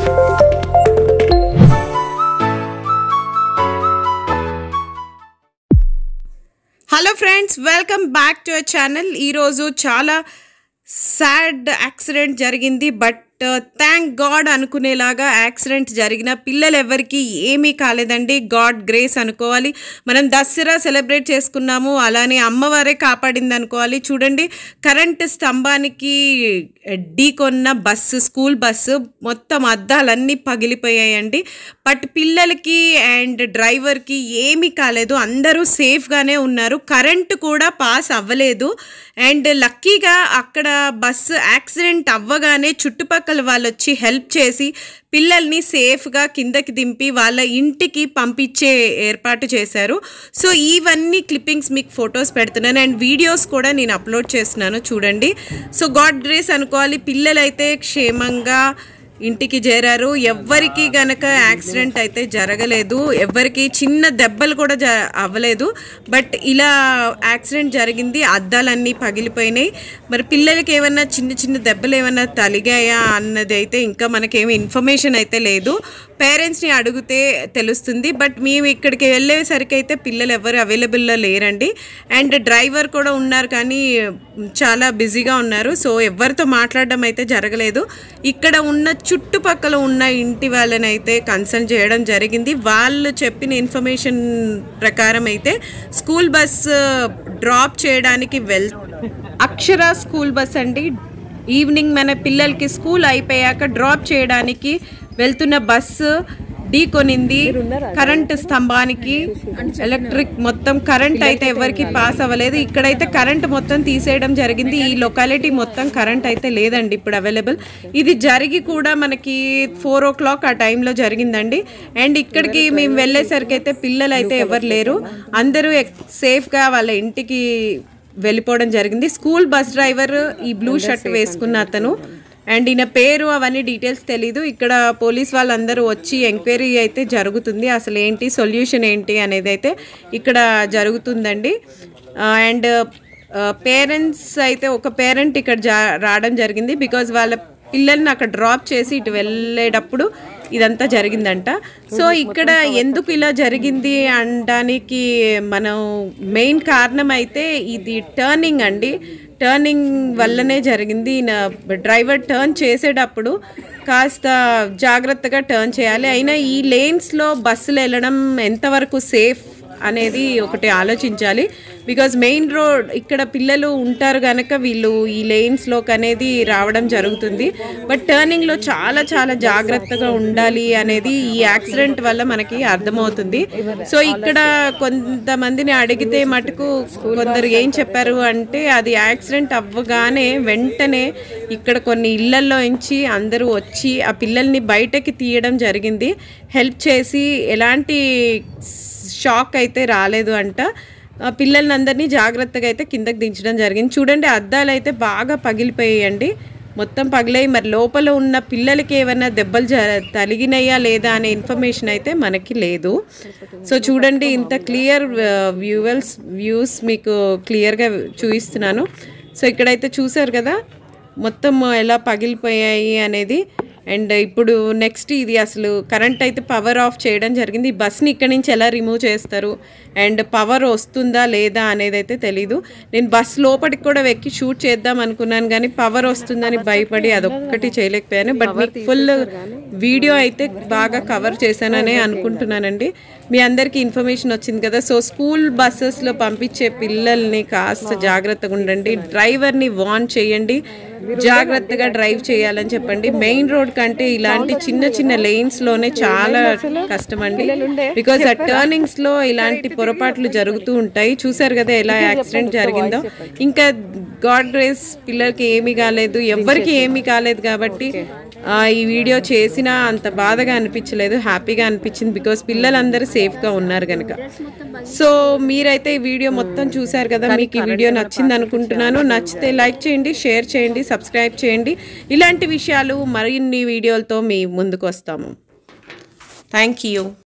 hello friends welcome back to our channel ఈరోజు చాలా sad accident జరిగింది బట్ థ్యాంక్ గాడ్ అనుకునేలాగా యాక్సిడెంట్ జరిగిన పిల్లలు ఎవరికి ఏమీ కాలేదండి గాడ్ గ్రేస్ అనుకోవాలి మనం దసరా సెలబ్రేట్ చేసుకున్నాము అలానే అమ్మవారే కాపాడింది అనుకోవాలి చూడండి కరెంట్ స్తంభానికి ఢీకొన్న బస్సు స్కూల్ బస్సు మొత్తం అద్దాలన్నీ పగిలిపోయాయండి బట్ పిల్లలకి అండ్ డ్రైవర్కి ఏమీ కాలేదు అందరూ సేఫ్గానే ఉన్నారు కరెంటు కూడా పాస్ అవ్వలేదు అండ్ లక్కీగా అక్కడ బస్సు యాక్సిడెంట్ అవ్వగానే చుట్టుపక్కల వాళ్ళు వచ్చి హెల్ప్ చేసి పిల్లల్ని సేఫ్గా కిందకి దింపి వాళ్ళ ఇంటికి పంపించే ఏర్పాటు చేశారు సో ఇవన్నీ క్లిప్పింగ్స్ మీకు ఫొటోస్ పెడుతున్నాను అండ్ వీడియోస్ కూడా నేను అప్లోడ్ చేస్తున్నాను చూడండి సో గాడ్ గ్రేస్ అనుకోవాలి పిల్లలైతే క్షేమంగా ఇంటికి చేరారు ఎవ్వరికి గనక యాక్సిడెంట్ అయితే జరగలేదు ఎవ్వరికి చిన్న దెబ్బలు కూడా జ అవ్వలేదు బట్ ఇలా యాక్సిడెంట్ జరిగింది అద్దాలన్నీ పగిలిపోయినాయి మరి పిల్లలకి ఏమన్నా చిన్న చిన్న దెబ్బలు ఏమన్నా తలిగాయా అన్నది అయితే ఇంకా మనకేమి ఇన్ఫర్మేషన్ అయితే లేదు పేరెంట్స్ని అడిగితే తెలుస్తుంది బట్ మేము ఇక్కడికి వెళ్ళేసరికి అయితే పిల్లలు ఎవరు అవైలబుల్లో లేరండి అండ్ డ్రైవర్ కూడా ఉన్నారు కానీ చాలా బిజీగా ఉన్నారు సో ఎవరితో మాట్లాడడం అయితే జరగలేదు ఇక్కడ ఉన్న చుట్టుపక్కల ఉన్న ఇంటి వాళ్ళని అయితే కన్సల్ట్ చేయడం జరిగింది వాళ్ళు చెప్పిన ఇన్ఫర్మేషన్ ప్రకారం అయితే స్కూల్ బస్ డ్రాప్ చేయడానికి వెల్ అక్షర స్కూల్ బస్ అండి ఈవినింగ్ మన పిల్లలకి స్కూల్ అయిపోయాక డ్రాప్ చేయడానికి వెళ్తున్న బస్సు ఢీకొనింది కరెంట్ స్తంభానికి ఎలక్ట్రిక్ మొత్తం కరెంట్ అయితే ఎవరికి పాస్ అవ్వలేదు ఇక్కడైతే కరెంట్ మొత్తం తీసేయడం జరిగింది ఈ లొకాలిటీ మొత్తం కరెంట్ అయితే లేదండి ఇప్పుడు అవైలబుల్ ఇది జరిగి కూడా మనకి ఫోర్ ఓ క్లాక్ ఆ టైంలో జరిగిందండి అండ్ ఇక్కడికి మేము వెళ్ళేసరికి అయితే పిల్లలు అయితే ఎవరు లేరు అందరూ సేఫ్గా వాళ్ళ ఇంటికి వెళ్ళిపోవడం జరిగింది స్కూల్ బస్ డ్రైవర్ ఈ బ్లూ షర్ట్ వేసుకున్న అతను అండ్ ఈయన పేరు అవన్నీ డీటెయిల్స్ తెలీదు ఇక్కడ పోలీస్ వాళ్ళందరూ వచ్చి ఎంక్వైరీ అయితే జరుగుతుంది అసలు ఏంటి సొల్యూషన్ ఏంటి అనేది అయితే ఇక్కడ జరుగుతుందండి అండ్ పేరెంట్స్ అయితే ఒక పేరెంట్ ఇక్కడ జా రావడం జరిగింది బికాజ్ వాళ్ళ పిల్లల్ని అక్కడ డ్రాప్ చేసి ఇటు వెళ్ళేటప్పుడు ఇదంతా జరిగిందంట సో ఇక్కడ ఎందుకు ఇలా జరిగింది అనడానికి మనం మెయిన్ కారణం అయితే ఇది టర్నింగ్ అండి టర్నింగ్ వల్లనే జరిగింది ఈయన డ్రైవర్ టర్న్ చేసేటప్పుడు కాస్త జాగ్రత్తగా టర్న్ చేయాలి అయినా ఈ లేన్స్లో బస్సులు వెళ్ళడం ఎంతవరకు సేఫ్ అనేది ఒకటి ఆలోచించాలి బికాజ్ మెయిన్ రోడ్ ఇక్కడ పిల్లలు ఉంటారు కనుక వీళ్ళు ఈ లేన్స్లోకి అనేది రావడం జరుగుతుంది బట్ టర్నింగ్లో చాలా చాలా జాగ్రత్తగా ఉండాలి అనేది ఈ యాక్సిడెంట్ వల్ల మనకి అర్థమవుతుంది సో ఇక్కడ కొంతమందిని అడిగితే మటుకు కొందరు ఏం చెప్పారు అంటే అది యాక్సిడెంట్ అవ్వగానే వెంటనే ఇక్కడ కొన్ని ఇళ్లల్లో నుంచి అందరూ వచ్చి ఆ పిల్లల్ని బయటకి తీయడం జరిగింది హెల్ప్ చేసి ఎలాంటి షాక్ అయితే రాలేదు అంట పిల్లల్ని అందరినీ జాగ్రత్తగా అయితే కిందకి దించడం జరిగింది చూడండి అద్దాలు అయితే బాగా పగిలిపోయాయండి మొత్తం పగిలాయి మరి లోపల ఉన్న పిల్లలకి ఏమైనా దెబ్బలు జ తలిగినాయా లేదా అనే ఇన్ఫర్మేషన్ అయితే మనకి లేదు సో చూడండి ఇంత క్లియర్ వ్యూవల్స్ వ్యూస్ మీకు క్లియర్గా చూపిస్తున్నాను సో ఇక్కడైతే చూసారు కదా మొత్తం ఎలా పగిలిపోయాయి అనేది అండ్ ఇప్పుడు నెక్స్ట్ ఇది అసలు కరెంట్ అయితే పవర్ ఆఫ్ చేయడం జరిగింది ఈ బస్ని ఇక్కడ నుంచి ఎలా రిమూవ్ చేస్తారు అండ్ పవర్ వస్తుందా లేదా అనేది అయితే తెలీదు నేను బస్ లోపలికి కూడా వెక్కి షూట్ చేద్దాం అనుకున్నాను కానీ పవర్ వస్తుందని భయపడి అదొక్కటి చేయలేకపోయాను బట్ మీకు ఫుల్ వీడియో అయితే బాగా కవర్ చేశాననే అనుకుంటున్నానండి మీ అందరికీ ఇన్ఫర్మేషన్ వచ్చింది కదా సో స్కూల్ బస్సెస్లో పంపించే పిల్లల్ని కాస్త జాగ్రత్తగా ఉండండి డ్రైవర్ని వార్న్ చేయండి జాగ్రత్తగా డ్రైవ్ చేయాలని చెప్పండి మెయిన్ రోడ్ కంటే ఇలాంటి చిన్న చిన్న లేన్స్ లోనే చాలా కష్టం అండి బికాస్ ఆ టర్నింగ్స్ లో ఇలాంటి పొరపాట్లు జరుగుతూ ఉంటాయి చూసారు కదా ఎలా యాక్సిడెంట్ జరిగిందో ఇంకా గాడ్ గ్రేస్ పిల్లలకి ఏమీ కాలేదు ఎవ్వరికి ఏమీ కాలేదు కాబట్టి ఈ వీడియో చేసినా అంత బాధగా అనిపించలేదు హ్యాపీగా అనిపించింది బికాస్ పిల్లలందరూ సేఫ్గా ఉన్నారు కనుక సో మీరైతే ఈ వీడియో మొత్తం చూసారు కదా మీకు ఈ వీడియో నచ్చింది అనుకుంటున్నాను నచ్చితే లైక్ చేయండి షేర్ చేయండి సబ్స్క్రైబ్ చేయండి ఇలాంటి విషయాలు మరిన్ని వీడియోలతో మీ ముందుకు వస్తాము థ్యాంక్ యూ